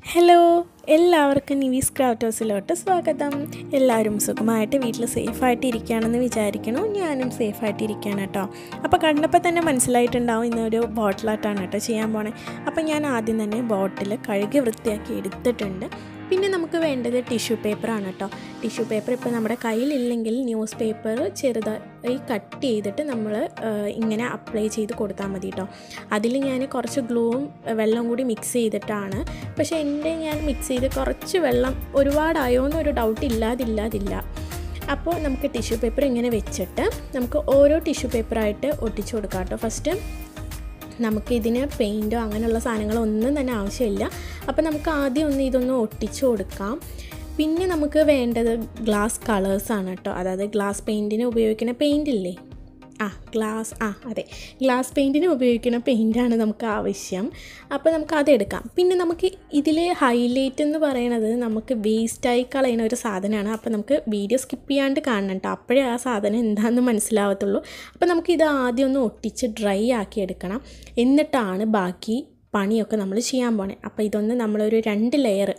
hello എല്ലാവർക്കും നിവീസ് craft ഹൗസിലോട്ട് സ്വാഗതം എല്ലാവരും സുഖമായിട്ട് വീട്ടിൽ സേഫായിട്ട് ഇരിക്കുകയാണെന്ന് വിചാരിക്കണു ഞാനും സേഫായിട്ട് ഇരിക്കുകയാണ് കേട്ടോ അപ്പോൾ കണ്ടപ്പോൾ തന്നെ മനസ്സിലായിട്ടുണ്ടാവും ഇന്നൊരു ബോട്ടിലായിട്ടാണ് കേട്ടോ ചെയ്യാൻ പോണേ അപ്പോൾ ഞാൻ ആദ്യം തന്നെ ബോട്ടിൽ കഴുകി വൃത്തിയാക്കി എടുത്തിട്ടുണ്ട് പിന്നെ നമുക്ക് വേണ്ടത് ടിഷ്യൂ പേപ്പറാണ് കേട്ടോ ടിഷ്യൂ പേപ്പർ ഇപ്പോൾ നമ്മുടെ കയ്യിലില്ലെങ്കിൽ ന്യൂസ് പേപ്പർ ചെറുതായി കട്ട് ചെയ്തിട്ട് നമ്മൾ ഇങ്ങനെ അപ്ലൈ ചെയ്ത് കൊടുത്താൽ മതി കേട്ടോ അതിൽ ഞാൻ കുറച്ച് ഗ്ലൂവും വെള്ളം കൂടി മിക്സ് ചെയ്തിട്ടാണ് പക്ഷേ എൻ്റെ ഞാൻ മിക്സ് ചെയ്ത് കുറച്ച് വെള്ളം ഒരുപാടായോ എന്നൊരു ഡൗട്ട് ഇല്ലാതില്ലാതില്ല അപ്പോൾ നമുക്ക് ടിഷ്യൂ പേപ്പർ ഇങ്ങനെ വെച്ചിട്ട് നമുക്ക് ഓരോ ടിഷ്യൂ പേപ്പറായിട്ട് ഒട്ടിച്ചു കൊടുക്കാം കേട്ടോ ഫസ്റ്റ് നമുക്ക് ഇതിന് പെയിൻറ്റോ അങ്ങനെയുള്ള സാധനങ്ങളൊന്നും തന്നെ ആവശ്യമില്ല അപ്പോൾ നമുക്ക് ആദ്യം ഒന്ന് ഇതൊന്ന് ഒട്ടിച്ചു കൊടുക്കാം പിന്നെ നമുക്ക് വേണ്ടത് ഗ്ലാസ് കളേഴ്സാണ് കേട്ടോ അതായത് ഗ്ലാസ് പെയിൻറ്റിന് ഉപയോഗിക്കുന്ന പെയിൻ്റ് ഇല്ലേ ആ ഗ്ലാസ് ആ അതെ ഗ്ലാസ് പെയിൻറ്റിന് ഉപയോഗിക്കുന്ന പെയിൻറ്റാണ് നമുക്ക് ആവശ്യം അപ്പോൾ നമുക്ക് അതെടുക്കാം പിന്നെ നമുക്ക് ഇതിൽ ഹൈലൈറ്റ് എന്ന് പറയുന്നത് നമുക്ക് വേസ്റ്റായി കളയുന്ന ഒരു സാധനമാണ് അപ്പോൾ നമുക്ക് വീഡിയോ സ്കിപ്പ് ചെയ്യാണ്ട് കാണണം കേട്ടോ അപ്പോഴേ ആ സാധനം എന്താണെന്ന് മനസ്സിലാവത്തുള്ളൂ അപ്പോൾ നമുക്ക് ഇത് ആദ്യം ഒന്ന് ഒട്ടിച്ച് ഡ്രൈ ആക്കി എടുക്കണം എന്നിട്ടാണ് ബാക്കി പണിയൊക്കെ നമ്മൾ ചെയ്യാൻ പോണേ അപ്പോൾ ഇതൊന്ന് നമ്മളൊരു രണ്ട് ലെയർ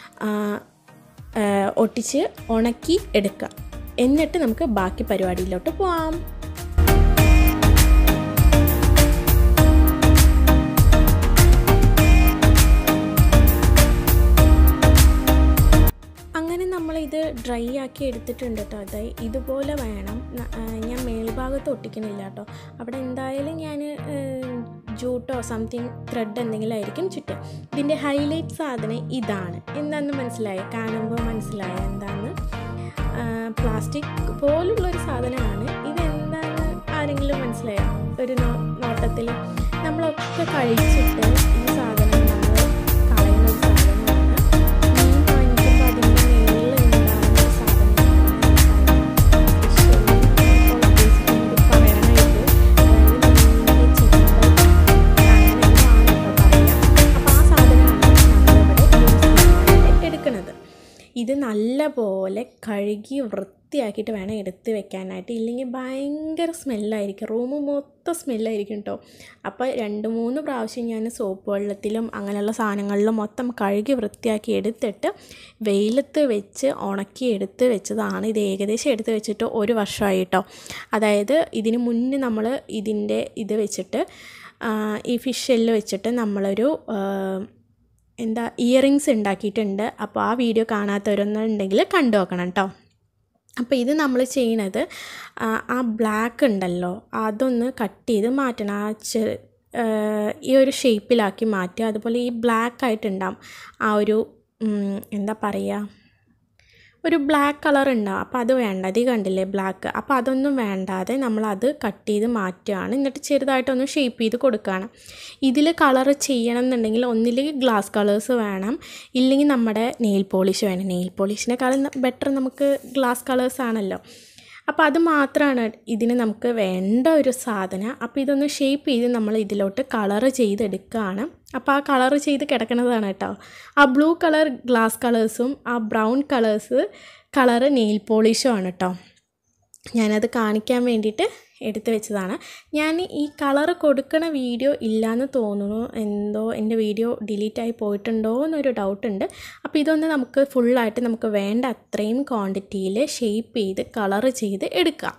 ഒട്ടിച്ച് ഉണക്കി എടുക്കുക എന്നിട്ട് നമുക്ക് ബാക്കി പരിപാടിയിലോട്ട് പോവാം അങ്ങനെ നമ്മളിത് ഡ്രൈ ആക്കി എടുത്തിട്ടുണ്ട് കേട്ടോ അതായത് ഇതുപോലെ വേണം ഞാൻ മേൽഭാഗത്ത് ഒട്ടിക്കണില്ല കേട്ടോ അവിടെ എന്തായാലും ഞാൻ ജൂട്ടോ സംതിങ് ത്രെഡ് എന്തെങ്കിലും ആയിരിക്കും ചുറ്റും ഇതിൻ്റെ ഹൈലൈറ്റ് സാധനം ഇതാണ് എന്താണെന്ന് മനസ്സിലായ കാണുമ്പോൾ മനസ്സിലായ എന്താണെന്ന് പ്ലാസ്റ്റിക് പോലുള്ളൊരു സാധനമാണ് ഇതെന്താണ് ആരെങ്കിലും മനസ്സിലായോ ഒരു നോട്ടത്തിൽ നമ്മളൊക്കെ കഴിച്ചിട്ട് ഈ സാധനം നമ്മൾ കളയുന്ന ഒരു സാധനമാണ് മീൻ വാങ്ങിക്കുമ്പോൾ അതിൻ്റെ മേളിൽ ഉണ്ടാകുന്ന സാധനമാണ് പറയാനായിട്ട് അതായത് മീനിൻ്റെ ചിക്കൻ എടുക്കുന്നത് ഇത് നല്ലപോലെ കഴുകി വൃത്തിയാക്കിയിട്ട് വേണം എടുത്ത് വെക്കാനായിട്ട് ഇല്ലെങ്കിൽ ഭയങ്കര സ്മെല്ലായിരിക്കും റൂം മൊത്തം സ്മെല്ലായിരിക്കും കേട്ടോ അപ്പോൾ രണ്ട് മൂന്ന് പ്രാവശ്യം ഞാൻ സോപ്പ് വെള്ളത്തിലും അങ്ങനെയുള്ള സാധനങ്ങളിലും മൊത്തം കഴുകി വൃത്തിയാക്കി എടുത്തിട്ട് വെയിലത്ത് വെച്ച് ഉണക്കി എടുത്ത് വെച്ചതാണ് ഇത് ഏകദേശം എടുത്ത് വെച്ചിട്ട് ഒരു വർഷമായി കേട്ടോ അതായത് ഇതിന് മുന്നേ നമ്മൾ ഇതിൻ്റെ ഇത് വെച്ചിട്ട് ഈ ഫിഷ് എല്ല് വെച്ചിട്ട് നമ്മളൊരു എന്താ ഇയറിങ്സ് ഉണ്ടാക്കിയിട്ടുണ്ട് അപ്പോൾ ആ വീഡിയോ കാണാത്തവരൊന്നുണ്ടെങ്കിൽ കണ്ടു നോക്കണം കേട്ടോ അപ്പോൾ ഇത് നമ്മൾ ചെയ്യണത് ആ ബ്ലാക്ക് ഉണ്ടല്ലോ അതൊന്ന് കട്ട് ചെയ്ത് മാറ്റണം ആ ചെ ഈ ഒരു ഷേപ്പിലാക്കി മാറ്റുക അതുപോലെ ഈ ബ്ലാക്ക് ആയിട്ടുണ്ടാവും ആ ഒരു എന്താ പറയുക ഒരു ബ്ലാക്ക് കളർ ഉണ്ടാവും അപ്പോൾ അത് വേണ്ട അത് കണ്ടില്ലേ ബ്ലാക്ക് അപ്പോൾ അതൊന്നും വേണ്ടാതെ നമ്മളത് കട്ട് ചെയ്ത് മാറ്റുകയാണ് എന്നിട്ട് ചെറുതായിട്ടൊന്ന് ഷേപ്പ് ചെയ്ത് കൊടുക്കുകയാണ് ഇതിൽ കളർ ചെയ്യണം എന്നുണ്ടെങ്കിൽ ഒന്നില്ലെങ്കിൽ ഗ്ലാസ് കളേഴ്സ് വേണം ഇല്ലെങ്കിൽ നമ്മുടെ നെയിൽ പോളിഷ് വേണം നെയിൽ പോളിഷിനേക്കാളും ബെറ്റർ നമുക്ക് ഗ്ലാസ് കളേഴ്സ് ആണല്ലോ അപ്പോൾ അത് മാത്രമാണ് ഇതിന് നമുക്ക് വേണ്ട ഒരു സാധനം അപ്പോൾ ഇതൊന്ന് ഷേപ്പ് ചെയ്ത് നമ്മൾ ഇതിലോട്ട് കളർ ചെയ്തെടുക്കുകയാണ് അപ്പോൾ ആ കളർ ചെയ്ത് കിടക്കുന്നതാണ് കേട്ടോ ആ ബ്ലൂ കളർ ഗ്ലാസ് കളേഴ്സും ആ ബ്രൗൺ കളേഴ്സ് കളറ് നെയിൽ പോളിഷും ആണ് കേട്ടോ ഞാനത് കാണിക്കാൻ വേണ്ടിയിട്ട് എടുത്തു വെച്ചതാണ് ഞാൻ ഈ കളർ കൊടുക്കണ വീഡിയോ ഇല്ലയെന്ന് തോന്നുന്നു എന്തോ എൻ്റെ വീഡിയോ ഡിലീറ്റായി പോയിട്ടുണ്ടോ എന്നൊരു ഡൗട്ടുണ്ട് അപ്പോൾ ഇതൊന്ന് നമുക്ക് ഫുള്ളായിട്ട് നമുക്ക് വേണ്ട അത്രയും ക്വാണ്ടിറ്റിയിൽ ഷേപ്പ് ചെയ്ത് കളർ ചെയ്ത് എടുക്കാം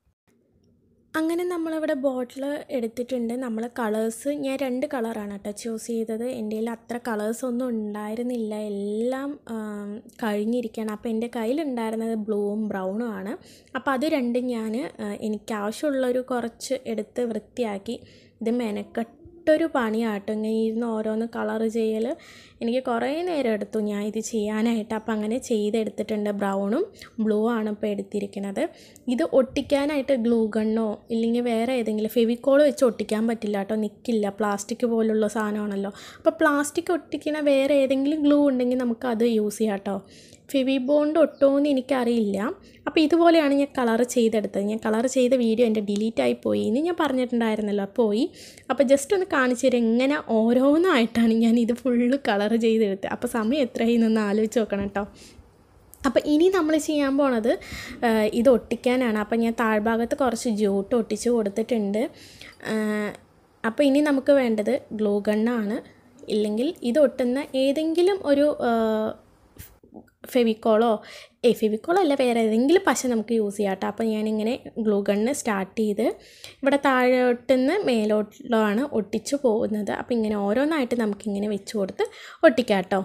അങ്ങനെ നമ്മളിവിടെ ബോട്ടിൽ എടുത്തിട്ടുണ്ട് നമ്മൾ കളേഴ്സ് ഞാൻ രണ്ട് കളറാണ് കേട്ടോ ചൂസ് ചെയ്തത് എൻ്റെ കയ്യിൽ അത്ര കളേഴ്സ് ഒന്നും ഉണ്ടായിരുന്നില്ല എല്ലാം കഴിഞ്ഞിരിക്കുകയാണ് അപ്പോൾ എൻ്റെ കയ്യിലുണ്ടായിരുന്നത് ബ്ലൂവും ബ്രൗണും ആണ് അപ്പോൾ അത് രണ്ടും ഞാൻ എനിക്ക് ആവശ്യമുള്ളൊരു കുറച്ച് എടുത്ത് വൃത്തിയാക്കി ഇത് മെനക്കെട്ട് ഒട്ടൊരു പണിയാട്ടോ ഇങ്ങനെ ഇരുന്ന് ഓരോന്ന് കളർ ചെയ്യൽ എനിക്ക് കുറേ നേരം എടുത്തു ഞാൻ ഇത് ചെയ്യാനായിട്ട് അപ്പോൾ അങ്ങനെ ചെയ്തെടുത്തിട്ടുണ്ട് ബ്രൗണും ബ്ലൂ ആണ് ഇപ്പോൾ എടുത്തിരിക്കുന്നത് ഇത് ഒട്ടിക്കാനായിട്ട് ഗ്ലൂ ഗണ്ണോ ഇല്ലെങ്കിൽ വേറെ ഏതെങ്കിലും ഫെവിക്കോൾ വെച്ച് ഒട്ടിക്കാൻ പറ്റില്ല കേട്ടോ നിൽക്കില്ല പ്ലാസ്റ്റിക് പോലുള്ള സാധനമാണല്ലോ അപ്പോൾ പ്ലാസ്റ്റിക് ഒട്ടിക്കണ വേറെ ഏതെങ്കിലും ഗ്ലൂ ഉണ്ടെങ്കിൽ നമുക്ക് അത് യൂസ് ചെയ്യാം കേട്ടോ ഫെവി ബോണ്ട് ഒട്ടുമെന്ന് എനിക്കറിയില്ല അപ്പോൾ ഇതുപോലെയാണ് ഞാൻ കളർ ചെയ്തെടുത്തത് ഞാൻ കളർ ചെയ്ത വീഡിയോ എൻ്റെ ഡിലീറ്റായി പോയി എന്ന് ഞാൻ പറഞ്ഞിട്ടുണ്ടായിരുന്നല്ലോ പോയി അപ്പോൾ ജസ്റ്റ് ഒന്ന് കാണിച്ചു തരാം എങ്ങനെ ഓരോന്നായിട്ടാണ് ഞാൻ ഇത് ഫുള്ള് കളർ ചെയ്തെടുത്തത് അപ്പോൾ സമയം എത്രയായി എന്നൊന്ന് ആലോചിച്ച് നോക്കണം കേട്ടോ അപ്പോൾ ഇനി നമ്മൾ ചെയ്യാൻ പോണത് ഇത് ഒട്ടിക്കാനാണ് അപ്പോൾ ഞാൻ താഴ്ഭാഗത്ത് കുറച്ച് ജൂട്ട് ഒട്ടിച്ച് കൊടുത്തിട്ടുണ്ട് അപ്പോൾ ഇനി നമുക്ക് വേണ്ടത് ഗ്ലൂ ഗണ്ണാണ് ഇല്ലെങ്കിൽ ഇത് ഒട്ടുന്ന ഏതെങ്കിലും ഒരു ഫെവിക്കോളോ ഏ ഫെവിക്കോളോ അല്ല വേറെ ഏതെങ്കിലും പശ നമുക്ക് യൂസ് ചെയ്യാം കേട്ടോ അപ്പോൾ ഞാനിങ്ങനെ ഗ്ലൂ ഗണ്ണ് സ്റ്റാർട്ട് ചെയ്ത് ഇവിടെ താഴോട്ടുനിന്ന് മേലോട്ടാണ് ഒട്ടിച്ചു പോകുന്നത് അപ്പോൾ ഇങ്ങനെ ഓരോന്നായിട്ട് നമുക്കിങ്ങനെ വെച്ച് കൊടുത്ത് ഒട്ടിക്കാം കേട്ടോ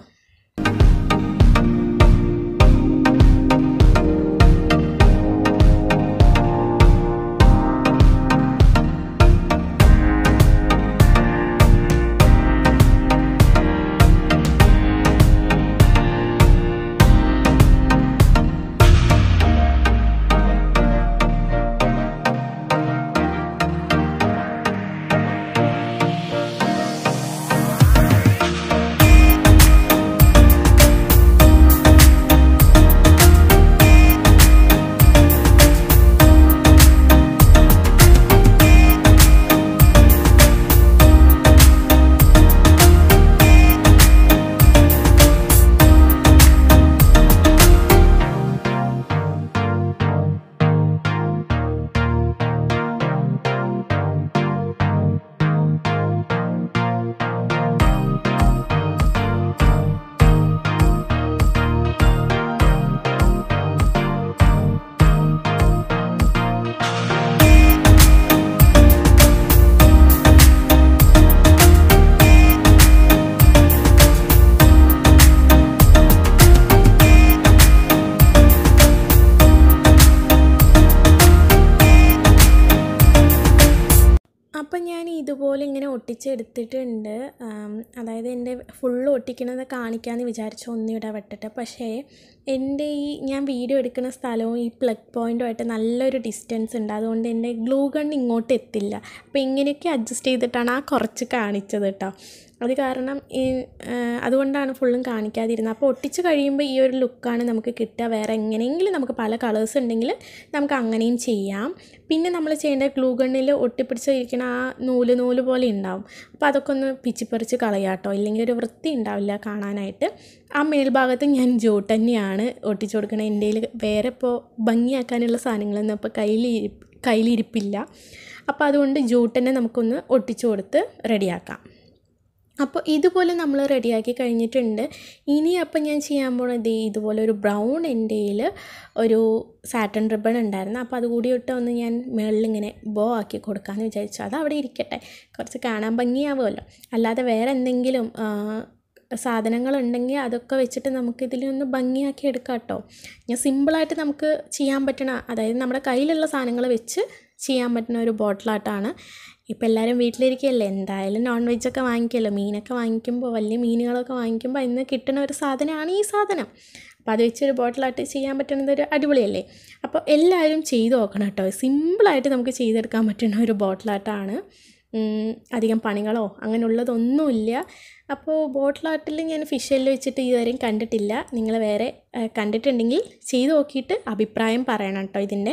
അപ്പം ഞാൻ ഇതുപോലെ ഇങ്ങനെ ഒട്ടിച്ചെടുത്തിട്ടുണ്ട് ആം, അതായത് എൻ്റെ ഫുള്ള് ഒട്ടിക്കണത് കാണിക്കാമെന്ന് വിചാരിച്ചു ഒന്നിവിടെ വിട്ടിട്ട് പക്ഷേ എൻ്റെ ഈ ഞാൻ വീഡിയോ എടുക്കുന്ന സ്ഥലവും ഈ പ്ലഗ് പോയിൻറ്റുമായിട്ട് നല്ലൊരു ഡിസ്റ്റൻസ് ഉണ്ട് അതുകൊണ്ട് എൻ്റെ ഗ്ലൂ ഗൺ ഇങ്ങോട്ട് എത്തില്ല അപ്പോൾ ഇങ്ങനെയൊക്കെ അഡ്ജസ്റ്റ് ചെയ്തിട്ടാണ് ആ കുറച്ച് കാണിച്ചത് കേട്ടോ അത് കാരണം ഈ ആ, അതുകൊണ്ടാണ് ഫുള്ളും കാണിക്കാതിരുന്നത് അപ്പോൾ ഒട്ടിച്ച് കഴിയുമ്പോൾ ഈ ഒരു ലുക്കാണ് നമുക്ക് കിട്ടുക വേറെ എങ്ങനെയെങ്കിലും നമുക്ക് പല കളേഴ്സ് ഉണ്ടെങ്കിൽ നമുക്ക് അങ്ങനെയും ചെയ്യാം പിന്നെ നമ്മൾ ചെയ്യേണ്ട ഗ്ലൂ ഗണ്ണിൽ ഒട്ടിപ്പിടിച്ചിരിക്കുന്ന ആ നൂല് നൂല് പോലെ ഉണ്ടാവും അപ്പോൾ അതൊക്കെ ഒന്ന് പിച്ചിപ്പറിച്ച് കളയാട്ടോ ഇല്ലെങ്കിൽ ഒരു വൃത്തി ഉണ്ടാവില്ല കാണാനായിട്ട് ആ മേൽഭാഗത്ത് ഞാൻ ജോട്ട് തന്നെയാണ് ഒട്ടിച്ചു കൊടുക്കുന്നത് എൻ്റെ കയ്യിൽ വേറെ ഇപ്പോൾ ഭംഗിയാക്കാനുള്ള സാധനങ്ങളൊന്നും ഇപ്പോൾ കയ്യിൽ കയ്യിലിരിപ്പില്ല അപ്പോൾ അതുകൊണ്ട് ജൂട്ട് തന്നെ നമുക്കൊന്ന് ഒട്ടിച്ചു കൊടുത്ത് റെഡിയാക്കാം അപ്പോൾ ഇതുപോലെ നമ്മൾ റെഡിയാക്കി കഴിഞ്ഞിട്ടുണ്ട് ഇനി അപ്പം ഞാൻ ചെയ്യാൻ പോണത് ഇതുപോലെ ഒരു ബ്രൗൺ എൻ്റെയിൽ ഒരു സാറ്റൻ റിബൺ ഉണ്ടായിരുന്നു അപ്പോൾ അതുകൂടി ഇട്ട് ഒന്ന് ഞാൻ മുകളിലിങ്ങനെ ബോ ആക്കി കൊടുക്കാമെന്ന് വിചാരിച്ചു അത് അവിടെ ഇരിക്കട്ടെ കുറച്ച് കാണാൻ ഭംഗിയാവുമല്ലോ അല്ലാതെ വേറെ എന്തെങ്കിലും ആ, സാധനങ്ങളുണ്ടെങ്കിൽ അതൊക്കെ വെച്ചിട്ട് നമുക്ക് ഇതിലൊന്ന് ഭംഗിയാക്കി എടുക്കാം കേട്ടോ ഞാൻ സിമ്പിളായിട്ട് നമുക്ക് ചെയ്യാൻ പറ്റണ അതായത് നമ്മുടെ കയ്യിലുള്ള സാധനങ്ങൾ വെച്ച് ചെയ്യാൻ പറ്റുന്ന ഒരു ബോട്ടിലാട്ടാണ് ഇപ്പോൾ എല്ലാവരും വീട്ടിലിരിക്കുകയല്ലേ എന്തായാലും നോൺ വെജൊക്കെ വാങ്ങിക്കുമല്ലോ മീനൊക്കെ വാങ്ങിക്കുമ്പോൾ വലിയ മീനുകളൊക്കെ വാങ്ങിക്കുമ്പോൾ ഇന്ന് കിട്ടുന്ന ഒരു സാധനമാണ് ഈ സാധനം അപ്പോൾ അത് വെച്ചൊരു ബോട്ടിലായിട്ട് ചെയ്യാൻ പറ്റുന്നത് ഒരു അടിപൊളിയല്ലേ അപ്പോൾ എല്ലാവരും ചെയ്ത് നോക്കണം കേട്ടോ സിമ്പിളായിട്ട് നമുക്ക് ചെയ്തെടുക്കാൻ പറ്റുന്ന ഒരു ബോട്ടിലാട്ടാണ് ഉം, അധികം പണികളോ അങ്ങനെയുള്ളതൊന്നുമില്ല അപ്പോൾ ബോട്ടിലാട്ടിൽ ഞാൻ ഫിഷെല്ലാം വെച്ചിട്ട് ഇതുവരെയും കണ്ടിട്ടില്ല നിങ്ങൾ വേറെ ആ, കണ്ടിട്ടുണ്ടെങ്കിൽ ചെയ്ത് നോക്കിയിട്ട് അഭിപ്രായം പറയണം കേട്ടോ ഇതിൻ്റെ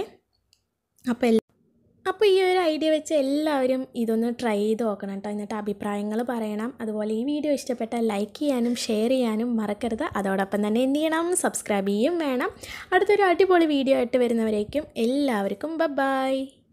അപ്പോൾ എല്ലാ അപ്പോൾ ഈ ഒരു ഐഡിയ വെച്ച് എല്ലാവരും ഇതൊന്ന് ട്രൈ ചെയ്ത് നോക്കണം കേട്ടോ എന്നിട്ട് അഭിപ്രായങ്ങൾ പറയണം അതുപോലെ ഈ വീഡിയോ ഇഷ്ടപ്പെട്ടാൽ ലൈക്ക് ചെയ്യാനും ഷെയർ ചെയ്യാനും മറക്കരുത് അതോടൊപ്പം തന്നെ എന്ത് ചെയ്യണം സബ്സ്ക്രൈബ് ചെയ്യും വേണം അടുത്തൊരു അടിപൊളി വീഡിയോ ആയിട്ട് വരുന്നവരേക്കും എല്ലാവർക്കും ബ ബായ്